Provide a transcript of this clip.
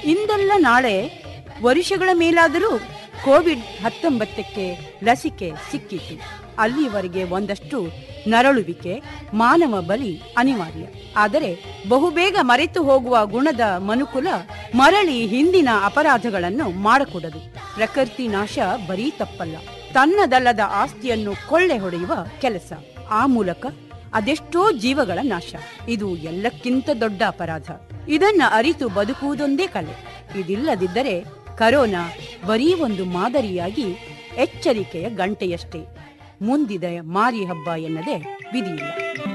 ಇಂದಲ್ಲ ನಾಳೆ ವರ್ಷಗಳ ಮೇಲಾದರೂ ಕೋವಿಡ್ ಹತ್ತೊಂಬತ್ತಕ್ಕೆ ಲಸಿಕೆ ಸಿಕ್ಕಿತು ಅಲ್ಲಿಯವರೆಗೆ ಒಂದಷ್ಟು ನರಳುವಿಕೆ ಮಾನವ ಬಲಿ ಅನಿವಾರ್ಯ ಆದರೆ ಬಹುಬೇಗ ಮರೆತು ಹೋಗುವ ಗುಣದ ಮನುಕುಲ ಮರಳಿ ಹಿಂದಿನ ಅಪರಾಧಗಳನ್ನು ಮಾಡಕೂಡದು ಪ್ರಕೃತಿ ನಾಶ ಬರೀ ತಪ್ಪಲ್ಲ ತನ್ನದಲ್ಲದ ಆಸ್ತಿಯನ್ನು ಕೊಳ್ಳೆ ಹೊಡೆಯುವ ಕೆಲಸ ಆ ಮೂಲಕ ಅದೆಷ್ಟೋ ಜೀವಗಳ ನಾಶ ಇದು ಎಲ್ಲಕ್ಕಿಂತ ದೊಡ್ಡ ಅಪರಾಧ ಇದನ್ನ ಅರಿತು ಬದುಕುವುದೊಂದೇ ಕಲೆ ಇದಿಲ್ಲದಿದ್ದರೆ ಕರೋನಾ ಬರೀ ಒಂದು ಮಾದರಿಯಾಗಿ ಎಚ್ಚರಿಕೆಯ ಗಂಟೆಯಷ್ಟೇ ಮುಂದಿದೆ ಮಾರಿ ಹಬ್ಬ ಎನ್ನದೆ ವಿಧಿಯಿಲ್ಲ